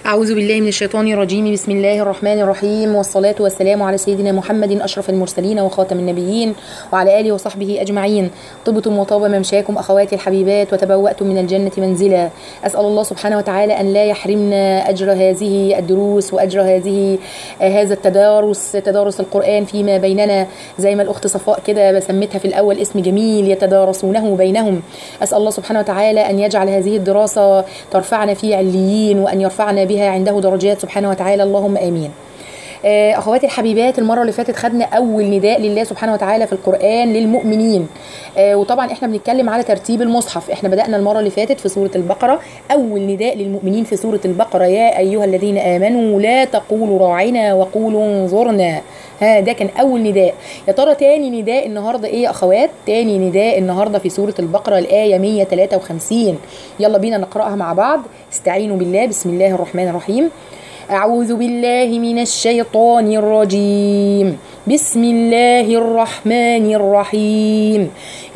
أعوذ بالله من الشيطان الرجيم بسم الله الرحمن الرحيم والصلاة والسلام على سيدنا محمد أشرف المرسلين وخاتم النبيين وعلى آله وصحبه أجمعين طبتم وطاب ممشاكم أخواتي الحبيبات وتبوأتم من الجنة منزلا أسأل الله سبحانه وتعالى أن لا يحرمنا أجر هذه الدروس وأجر هذه آه هذا التدارس تدارس القرآن فيما بيننا زي ما الأخت صفاء كده بسمتها في الأول اسم جميل يتدارسونه بينهم أسأل الله سبحانه وتعالى أن يجعل هذه الدراسة ترفعنا في عليين وأن يرفعنا بها عنده درجات سبحانه وتعالى اللهم آمين اخواتي الحبيبات المره اللي فاتت خدنا اول نداء لله سبحانه وتعالى في القران للمؤمنين وطبعا احنا بنتكلم على ترتيب المصحف احنا بدانا المره اللي فاتت في سوره البقره اول نداء للمؤمنين في سوره البقره يا ايها الذين امنوا لا تقولوا راعنا وقولوا انظرنا ها ده كان اول نداء يا ترى تاني نداء النهارده ايه يا اخوات تاني نداء النهارده في سوره البقره الايه 153 يلا بينا نقراها مع بعض استعينوا بالله بسم الله الرحمن الرحيم أعوذ بالله من الشيطان الرجيم بسم الله الرحمن الرحيم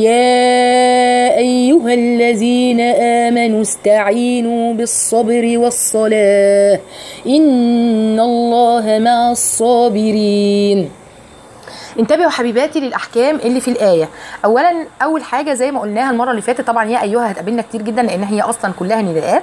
يا أيها الذين آمنوا استعينوا بالصبر والصلاة إن الله مع الصابرين انتبهوا حبيباتي للاحكام اللي في الايه اولا اول حاجه زي ما قلناها المره اللي فاتت طبعا يا ايها هتقابلنا كتير جدا لان هي اصلا كلها نداءات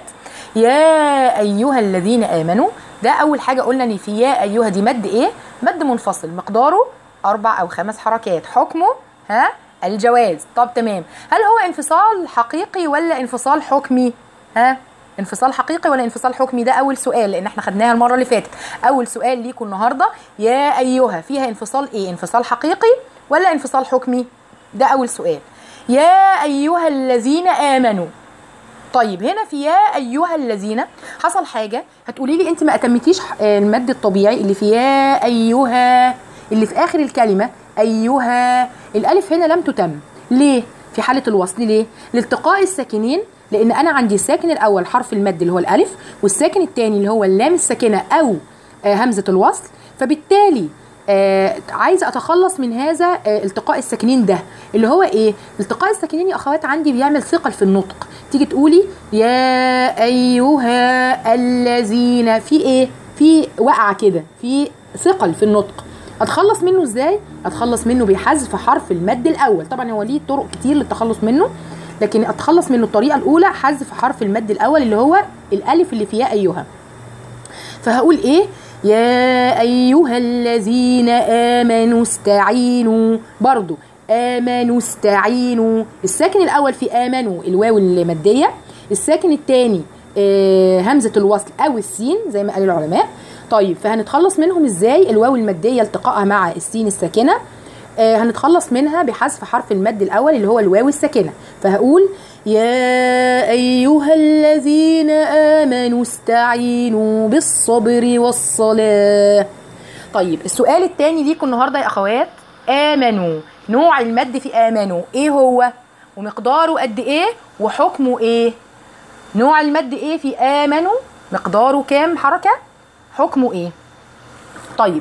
يا ايها الذين امنوا ده اول حاجه قلنا ان في يا ايها دي مد ايه مد منفصل مقداره اربع او خمس حركات حكمه ها الجواز طب تمام هل هو انفصال حقيقي ولا انفصال حكمي ها انفصال حقيقي ولا انفصال حكمي ده اول سؤال لان احنا خدناها المره اللي فاتت اول سؤال ليكم النهارده يا ايها فيها انفصال ايه انفصال حقيقي ولا انفصال حكمي ده اول سؤال يا ايها الذين امنوا طيب هنا في يا ايها الذين حصل حاجه هتقولي لي انت ما اتمتيش المد الطبيعي اللي في يا ايها اللي في اخر الكلمه ايها الالف هنا لم تتم ليه في حاله الوصل ليه لالتقاء الساكنين لان انا عندي الساكن الاول حرف المد اللي هو الالف والساكن الثاني اللي هو اللام الساكنه او آه همزه الوصل فبالتالي آه عايزه اتخلص من هذا آه التقاء الساكنين ده اللي هو ايه التقاء الساكنين يا اخوات عندي بيعمل ثقل في النطق تيجي تقولي يا ايها الذين في ايه في وقعه كده في ثقل في النطق اتخلص منه ازاي اتخلص منه بحذف حرف المد الاول طبعا هو ليه طرق كتير للتخلص منه لكن اتخلص منه الطريقه الاولى حذف حرف المد الاول اللي هو الالف اللي فيها ايها فهقول ايه يا ايها الذين امنوا استعينوا برضو امنوا استعينوا الساكن الاول في امنوا الواو الماديه الساكن الثاني آه همزه الوصل او السين زي ما قال العلماء طيب فهنتخلص منهم ازاي الواو الماديه التقائها مع السين الساكنه آه هنتخلص منها بحذف حرف المد الاول اللي هو الواو الساكنه فهقول يا ايها الذين امنوا استعينوا بالصبر والصلاه طيب السؤال الثاني ليكم النهارده يا اخوات امنوا نوع المد في امنوا ايه هو ومقداره قد ايه وحكمه ايه نوع المد ايه في امنوا مقداره كام حركه حكمه ايه طيب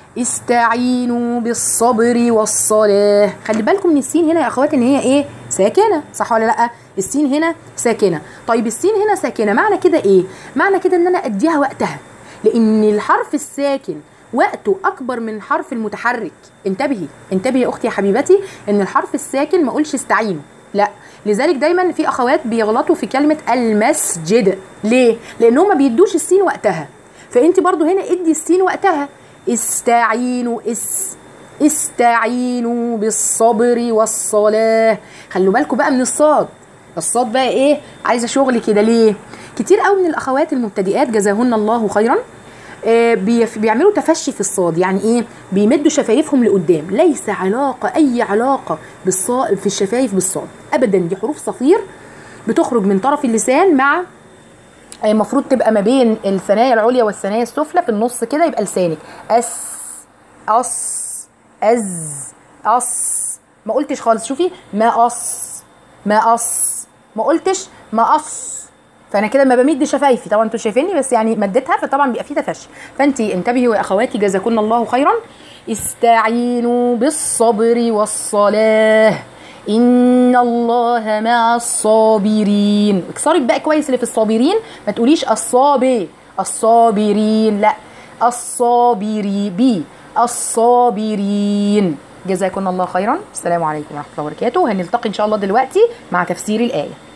استعينوا بالصبر والصلاة خلي بالكم من السين هنا يا اخوات ان هي ايه ساكنة صح ولا لا السين هنا ساكنة طيب السين هنا ساكنة معنى كده ايه معنى كده ان انا اديها وقتها لان الحرف الساكن وقته اكبر من الحرف المتحرك انتبهي انتبهي يا اختي يا حبيبتي ان الحرف الساكن ما اقولش استعينوا لا لذلك دايما في اخوات بيغلطوا في كلمه المسجد ليه لان هم ما بيدوش السين وقتها فانت برضو هنا ادي السين وقتها استعينوا اس استعينوا بالصبر والصلاة خلوا بالكم بقى من الصاد الصاد بقى ايه عايزه شغل كده ليه كتير قوي من الاخوات المبتدئات جزاهن الله خيرا آه بيعملوا تفشي في الصاد يعني ايه بيمدوا شفايفهم لقدام ليس علاقه اي علاقه بالصاد في الشفايف بالصاد ابدا دي حروف صفير بتخرج من طرف اللسان مع المفروض تبقى ما بين الثنايا العليا والثنايا السفلى في النص كده يبقى لسانك اس اس از اس ما قلتش خالص شوفي ما اس ما اس ما قلتش ما اس فانا كده ما بمد شفايفي طبعا انتوا شايفيني بس يعني مدتها فطبعا بيبقى في تفشي فانت انتبهوا يا اخواتي جزاكن الله خيرا استعينوا بالصبر والصلاه ان الله مع الصابرين اكسري بقى كويس اللي في الصابرين ما تقوليش الصابي الصابرين لا الصابري بي الصابرين جزاكم الله خيرا السلام عليكم ورحمه الله وبركاته هنلتقي ان شاء الله دلوقتي مع تفسير الايه